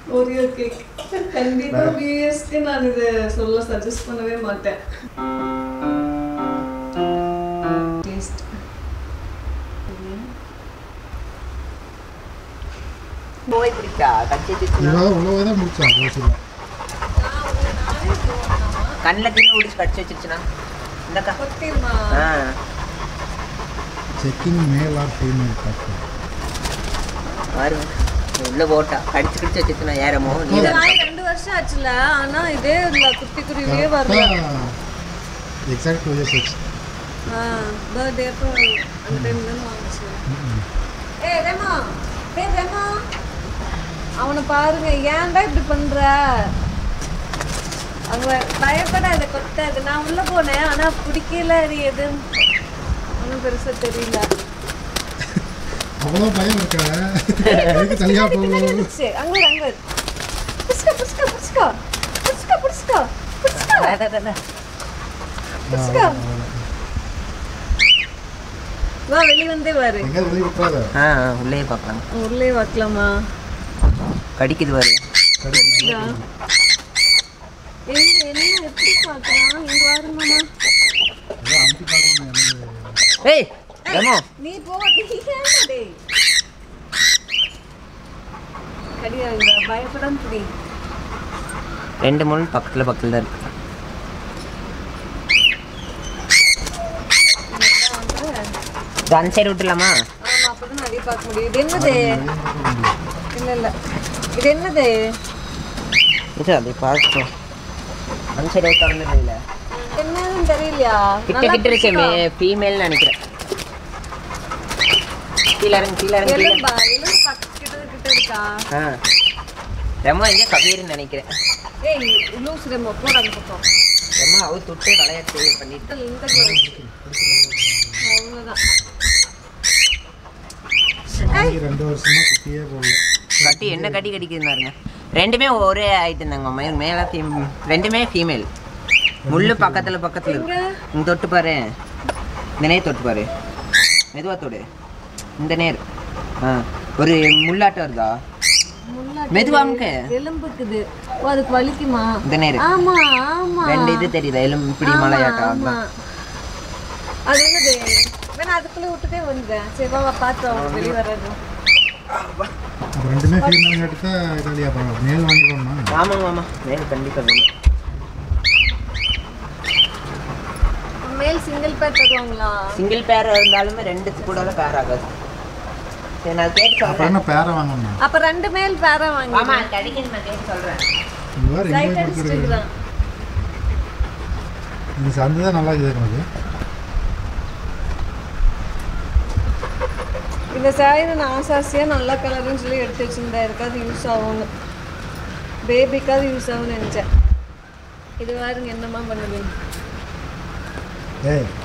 Oreo cake கண்டிப்பா பிஎஸ்க்கு நான் இதை சொல்ல சஜஸ்ட் பண்ணவே மாட்டேன் டேஸ்ட் போய் பிடிச்சா கட்சி இவ்வளோ இவ்வளோ தான் முடிச்சான் ரோசில் கண்ணில் தின்னு பிடிச்சி கடிச்சு வச்சிருச்சுனா இந்தக்கா கொத்திருமா ஆ செக்கிங் மேல் ஆர் ஃபீமேல் பார்க்கலாம் பாருங்க உள்ள போட்டா கடிச்சு கடிச்சு வச்சிருச்சுனா ஏறமோ நீ இது வாங்கி ரெண்டு வருஷம் ஆச்சுல ஆனா இதே இல்ல குட்டி குருவியே வரல எக்ஸாக்ட் டூ இயர்ஸ் எக்ஸ் பர்த்டே அப்போ அந்த டைம்ல இருந்து வாங்கிச்சு ஏய் ரெமா ஏய் ரெமா அவனை பாருங்க ஏன்டா இப்படி பண்ற அவங்க பயப்படாத கொத்தாது நான் உள்ள போனேன் ஆனா பிடிக்கல அது எதுன்னு ஒன்றும் பெருசா தெரியல அவ்வளோ பயம் இருக்கா எதுக்கு தனியாக போகணும் இருந்துச்சு அங்க இரு, அங்க இரு. புடிச்சுக்கோ புடிச்சுக்கோ புடிச்சுக்கோ புடிச்சுக்கோ புடிச்சுக்கோ புடிச்சுக்கோ புடிச்சுக்கோ வா வெளிய வந்தே வாரு எங்கே வெளியே விட்டுறாத ஆ உள்ளே பார்க்கலாம் உள்ளே வைக்கலாமா கடிக்குது பாரு இதா. எங்க என்ன எப்படி பார்க்கலாம் இங்க வாரு மாமா ஏதோ அமுத்தி பார்க்கணும் எனக்கு ஏய் ரெமோ நீ போ நீ ஏன்டா டேய் கடியாங்க பயப்படாம புடி ரெண்டு முள் பக்கத்தில் பக்கத்தில் தான் இருக்கு இது அந்த சைடு விட்டுலாமா ஆமா அப்பதான் நிறைய பார்க்க முடியும் இது என்னது இல்ல இல்ல இது என்னது இது அதை பார்க்கணும் அந்த சைடு திறந்து தெரியல என்னன்னு தெரியலையா கிட்ட நல்லா கிட்ட இருக்கே ஃபீமேல்னு நினைக்கிறேன் கீழே இறங்கு கீழே இறங்கு கீழே எலும்பா எலும்பு பக்கத்துல கிட்ட இருக்கா ஆ ரெமோ எங்கே கபீர்னு நினைக்கிறேன் ஏய் லூஸ் ரெமோ போட அந்த பக்கம் ரெமோ அவு தொட்டு விளையாட்டு பண்ணிட்டு இந்த gloves. அவ்வளவுதான் இன்னைக்கு ரெண்டு வருஷமா குட்டியே போகல கட்டி என்ன கட்டி கடிக்குதுன்னாருங்க ரெண்டுமே ஒரே ஐட்டம் தாங்க மயில் மேலே ஃபீம் ரெண்டுமே ஃபீமேல் முள்ளு பக்கத்தில் பக்கத்தில் இருக்கு இங்க தொட்டு பாரு இந்த நேர் தொட்டு பாரு மெதுவா தொடு இந்த நேர் ஆ ஒரு முள்ளாட்டம் வருதா முன்னாடி மெதுவா அமுக்கு எலும்புக்குது ஓ அதுக்கு வலிக்குமா இந்த நேர் ஆமா ஆமா ரெண்டு இது தெரியுதா எலும் இப்படி ஆமா, மலையாட்டம் ஆமா. அதுதான் அது என்னது வேணா அதுக்குள்ள விட்டுட்டே வந்துட்டேன் சரி வா வா, பார்த்து அவங்க வெளியே வர்றது அப்போ ரெண்டுமே ஃபீமேல் கட்டிட்டா இதாலியா பரவாயில்ல மேல் வாங்கிக்கோமா ஆமாங்க ஆமாம் மேல் கண்டிப்பாக வேணும் மேல் சிங்கிள் பேர் தருவாங்களா சிங்கிள் பேர் இருந்தாலுமே ரெண்டு கூட பேர் ஆகாது சரி நான் கேட்டு அப்போ சொல்கிறேன் என்ன பேரை வாங்கணும் அப்ப ரெண்டு மேல் பேரா வாங்கி ஆமா கிடைக்குது நான் கேட்டு சொல்கிறேன் இந்த மாதிரி லைட் எங்கேயுமே அடிச்சுட்டு கொடுக்குறது இருக்கிறான் இந்த சந்து தான் நல்லா இருக்குது எனக்கு இந்த சாரி நான் ஆசாசியாக நல்ல கலர்னு சொல்லி எடுத்து வச்சிருந்தேன் இருக்காது யூஸ் ஆகும்னு பேபிக்காவது யூஸ் ஆகும்னு நினச்சேன் இது பாருங்க என்னம்மா பண்ணுது ஏய்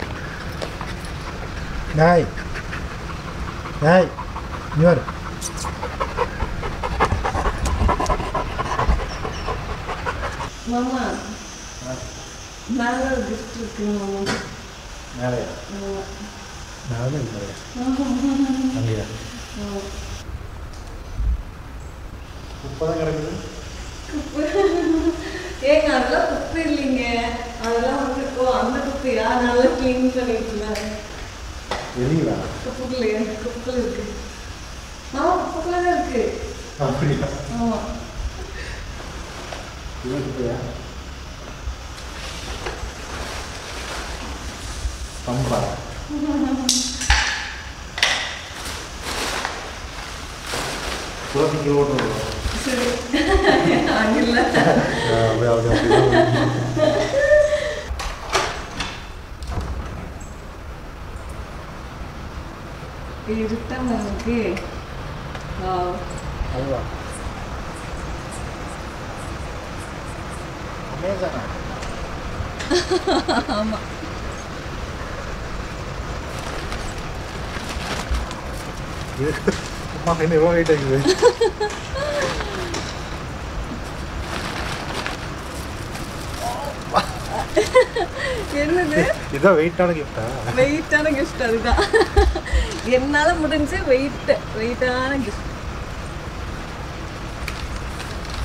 டாய் டாய் நியூர் மாமா மேலே ஒரு கிஃப்ட் இருக்கு மாமா மேலே மேலே இல்லை அங்கேயா குப்பை தான் கிடக்குது ஏங்க அதெல்லாம் குப்பை இல்லைங்க அதெல்லாம் வந்து ஓ அந்த குப்பையா நல்லா க்ளீன் பண்ணிட்டுலாம் வெளிங்களா குப்பைக்குள்ளே குப்பை இருக்கு ஆமா குப்பைக்குள்ள தான் இருக்கு அப்படியா ஆமா இது குப்பையா பம்பா சோசிக்கு ஓட்டுறோம் சரி அங்கில்ல அப்படியே அப்படியே அப்படியே இருட்டா நமக்கு வாவ் அதுவா அமேசானா ஆமா இது அம்மா என்ன இவ்வளோ வெயிட் ஆகுது என்னது இதான் வெயிட்டான கிஃப்டா வெயிட்டான கிஃப்ட் அதுதான் என்னால முடிஞ்ச வெயிட் வெயிட்டான கிஃப்ட்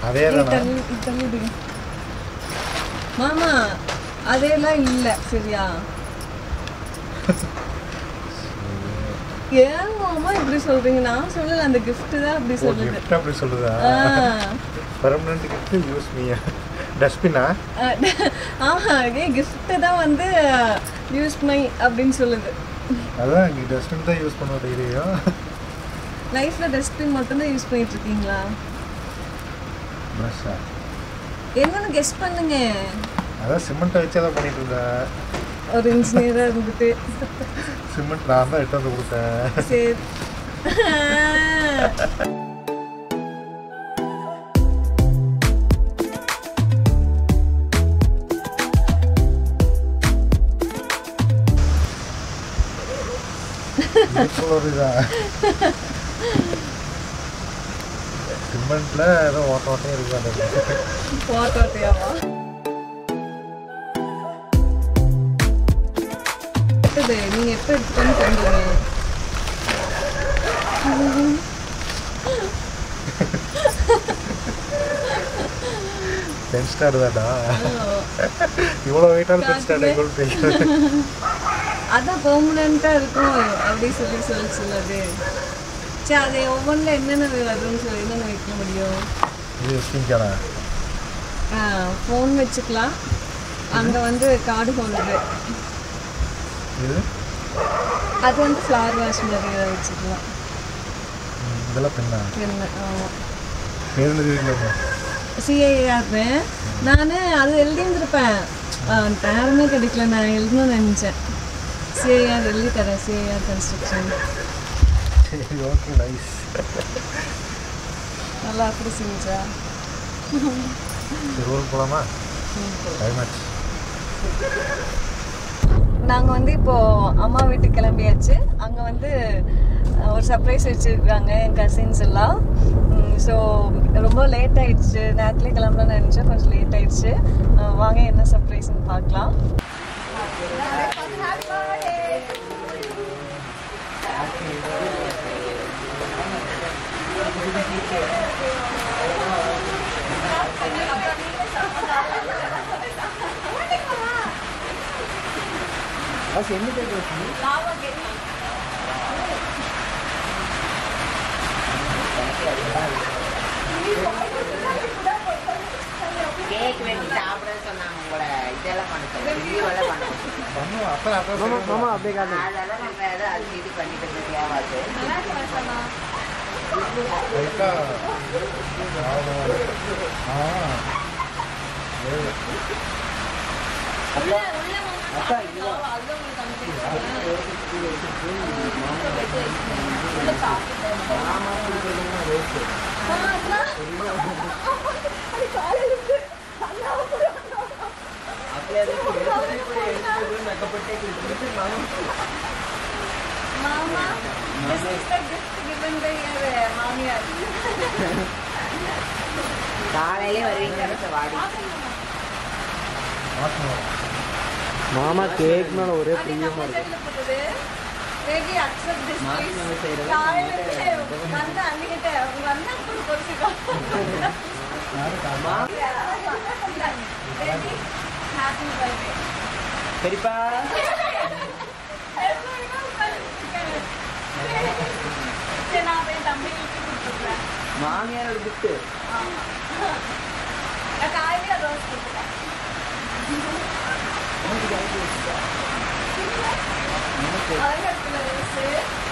அதே ஏய், தானா தள்ளி இது தள்ளிடுங்க மாமா அதெல்லாம் இல்ல சரியா ஏன் மாமா இப்படி சொல்றீங்க நான் சொல்லல அந்த gift தான் அப்படி ஓ சொல்லுது கிஃப்ட் அப்படி சொல்லுதா ஆ. பெர்மனன்ட் கிஃப்ட் யூஸ் மீ டஸ்ட்பினா அஹ், ஆஹா ஏ gift தான் வந்து யூஸ் மை அப்படின்னு சொல்லுது அதான் இங்கே டஸ்ட்பின் தான் யூஸ் பண்ணுவோம் டெய்லியும் லைஃப்ல டஸ்ட்பின் மட்டும்தான் யூஸ் பண்ணிட்டு இருக்கீங்களா ப்ரஷ்ஷா என்னன்னு கெஸ் பண்ணுங்க அதான் சிமெண்ட்டை வச்சு அதை பண்ணிட்டு இருந்தேன் ஒரு இன்ஜினியரா இருந்துட்டு சிமெண்ட் நான் தான் எட்டு வந்து கொடுத்தேன் சரி இதுக்குள்ள ஒரு இதா சிமெண்ட்ல ஏதோ ஓட்ட ஓட்டையும் இருக்கு அந்த போட்டோட்டியாவா எடுத்தது நீங்க எப்ப எடுத்துன்னு சொல்றீங்க டென் ஸ்டார் தான்டா இவ்வளோ வெயிட்டான டென் ஸ்டார் எங்களுக்கு தெரியும் அதான் பெர்மனண்டா இருக்கும் அப்படி சொல்லி சொல்லி சொல்லாது சரி அது ஒவ்வொன்றில் என்னென்ன வரும்னு சொல்லி என்னென்ன வைக்க முடியும் இது ஸ்கின்கானா ஃபோன் வச்சுக்கலாம் அங்கே வந்து கார்டு ஹோல்டரு இது அது வந்து ஃப்ளவர் வாஷ் மாதிரி ஏதாவது வச்சுக்கலாம் ம், இதெல்லாம் பெண்ணா என்ன ஆமாம் பேர் எழுதிருக்கலாமா சிஐஆர் நான் அது எழுதியிருந்திருப்பேன் நேரமே கிடைக்கல நான் எழுதணும்னு நினச்சேன் சிஐஆர் எழுதி தரேன் சிஐஆர் கன்ஸ்ட்ரக்ஷன் சரி ஓகே நைஸ் நல்லா அப்படி செஞ்சா சரி ஊருக்கு போகலாமா டைம் ஆச்சு நாங்கள் வந்து இப்போது அம்மா வீட்டுக்கு கிளம்பியாச்சு அங்கே வந்து அஹ், ஒரு சர்ப்ரைஸ் வச்சுருக்காங்க என் கசின்ஸ் எல்லாம் ஸோ ரொம்ப லேட் ஆயிடுச்சு நேரத்துலேயே கிளம்பலாம்னு நினச்சேன் கொஞ்சம் லேட் ஆயிடுச்சு அஹ், வாங்க என்ன சர்ப்ரைஸ்னு பார்க்கலாம் கேக் வெட்டி சாப்பிட சொன்னாங்க கூட இதெல்லாம் பண்ண சொன்னாங்க ரிவ்யூ எல்லாம் பண்ண பண்ணுவோம் அப்போ அப்போ அதெல்லாம் நம்ம ஏதோ அது இது பண்ணிட்டு இருக்க தேவாது லைட்டாக ஆ ஏழு. மாமா this is the gift given by your மாமியார் காலையிலே வருவீங்க வாடி மாற்றணும் மாமா கேக் மேல ஒரே பிரியமா இருக்கு மெசேஜ்ல போட்டது ரெடி அக்செப்ட் திஸ் மாமி ப்ளீஸ் நம்ம செய்யறது காலையில வந்து அன்னிக்கிட்ட உங்க அண்ணா கூட பொறுத்துக்கோ ரெடி ஹாப்பி பர்த்டே பெரியப்பா சரி நான் போய் தம்பிக்கு கொடுத்துருக்கேன் மாமியாரோட கிஃப்ட் நான் காலையில ரோஸ் கொடுத்துருக்கேன் அழகா இருக்குல்ல ரோஸு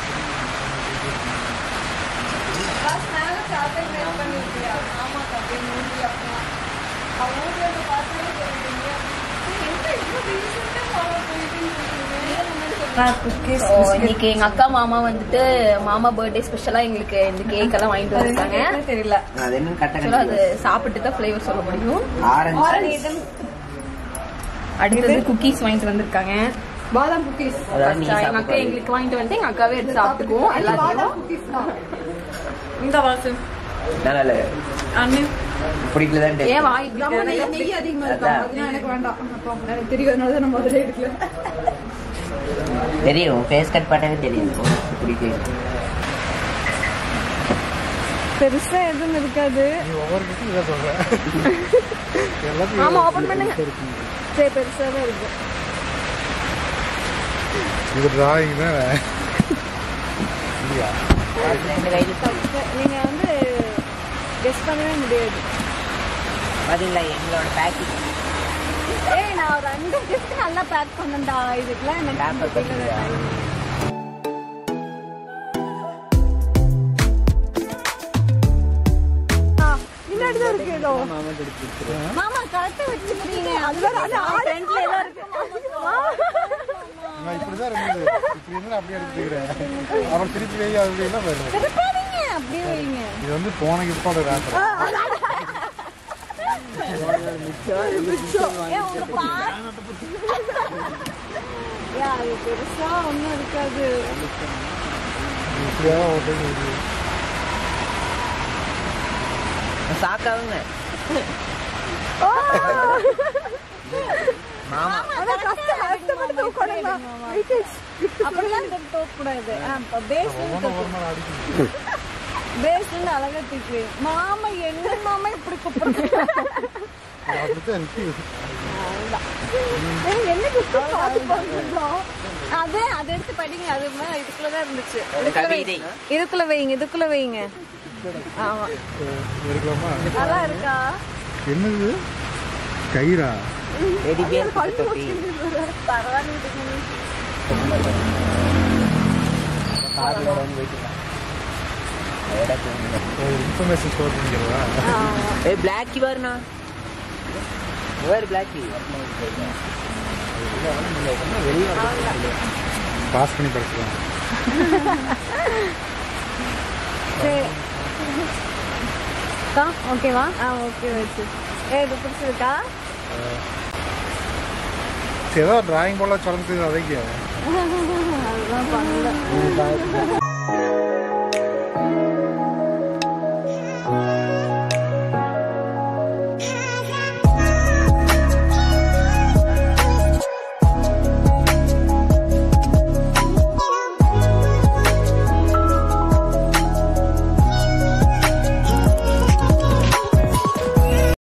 பஸ் மேல சாப்பிட்டு மேல் பண்ணிருக்கியா ஆமா தம்பி மூஞ்சி அப்படிலாம் அவன் மூஞ்சி வந்து பார்த்தாலே தெரியுங்க எங்க இவ்வளோ ரீசெண்டாக ஃபாலோ பண்ணிட்டு குக்கீஸ் ஓ, இன்னைக்கு எங்க அக்கா மாமா வந்துட்டு மாமா பர்த்டே ஸ்பெஷலா எங்களுக்கு இந்த கேக் எல்லாம் வாங்கிட்டு வந்திருக்காங்க தெரியல அது இன்னும் ஆக்சுவலா அது கட்ட சாப்பிட்டு தான் ஃபிளேவர் சொல்ல முடியும் ஆரஞ்சு அடுத்தது குக்கீஸ் வாங்கிட்டு வந்திருக்காங்க பாதாம் குக்கீஸ் அதாவது நீ எங்க அக்கா சாப்பிட்டு எங்களுக்கு வாங்கிட்டு வந்து எங்க அக்காவே எடுத்து சாப்பிட்டுக்குவோம் எல்லாத்தையும் இந்த வாசு நல்லா இல்லை அண்ணன் பிடிக்கலதான் ஏன் வாங்கிட்டு நெய் அதிகமா அதான். எனக்கு வேண்டாம் அப்போ எனக்கு தெரியும் நம்ம முதல்ல எடுக்கல தெரியும் ஃபேஸ் கட் பண்ணவே தெரியும் பிடிக்கும் பெருசா எதுவும் இருக்காது நீ ஒவ்வொரு கிட்டும் இதை சொல்ற ஆமா ஓபன் பண்ணுங்க சரி பெருசா தான் இருக்கு இது டிராயிங் தான் இல்லையா ரெண்டு கையில் நீங்க வந்து கெஸ் பண்ணவே முடியாது பார்த்தீங்களா எங்களோட பேக்கிங் ஏய் நான் ஒரு ரெண்டு கிஃப்ட் நல்லா பேக் பண்ணேன்டா இதுக்கெல்லாம் எனக்கு பேப்பர் பார்த்தீங்களா முன்னாடி தான் இருக்கு ஏதோ மாமா கரெக்டா வச்சுக்கிறீங்க அதுதான் ஃப்ரண்ட்ல ஏதோ இருக்கு நான் இப்படி தான் இருந்தது இப்படி இருந்தா அப்படியே எடுத்துக்கிறேன் அப்புறம் திருப்பி வை அப்படின்னா போயிடும் திருப்பாதீங்க அப்படியே வைங்க இது வந்து போன கிஃப்டோட ரேப்பர் ஏன் உங்க பா- ஏன் அது பெருசா ஒண்ணும் இருக்காது இப்படியா ஓட்டு சாக்காவுங்க மாமா அதான் கஷ்டம் கஷ்டப்பட்டு தூக்கணுமா அப்படிலாம் தூக்க கூடாது பேஸ்ல அடிக்கணும் பேஸ்ல அழகா தூக்கு மாமா என்ன மாமா இப்படி கூப்பிடுறீங்க அப்படித்தான் இருக்கு ஏய், என்ன gift பார்த்து போட்டுருந்தோம்? அது அதை எடுத்து படிங்க அது மேல இதுக்குள்ளதான் இருந்துச்சு இதுக்குள்ள கவிதை. வைங்க. இதுக்குள்ள வைங்க இதுக்குள்ள வைங்க ஆமா இருக்கலாமா நல்லா இருக்கா என்னது கயிறா ரெடி பேர் தொட்டி பரவாயில்ல விடுங்க. இன்ஃபர்மேஷன் ஸ்டோர் பண்ணிக்கிறதா ஏய் பிளாக்கி வருண்ணா வேறு பிளாக்கி பாஸ் பண்ணி படிச்சுக்கலாம் சரி அக்கா, ஓகேவா ஆ ஓகே வச்சு ஏ இது பிடிச்சிருக்கா ஏதோ டிராயிங் போல சொல்லுறது அதைக்கு அதுதான் பண்ணல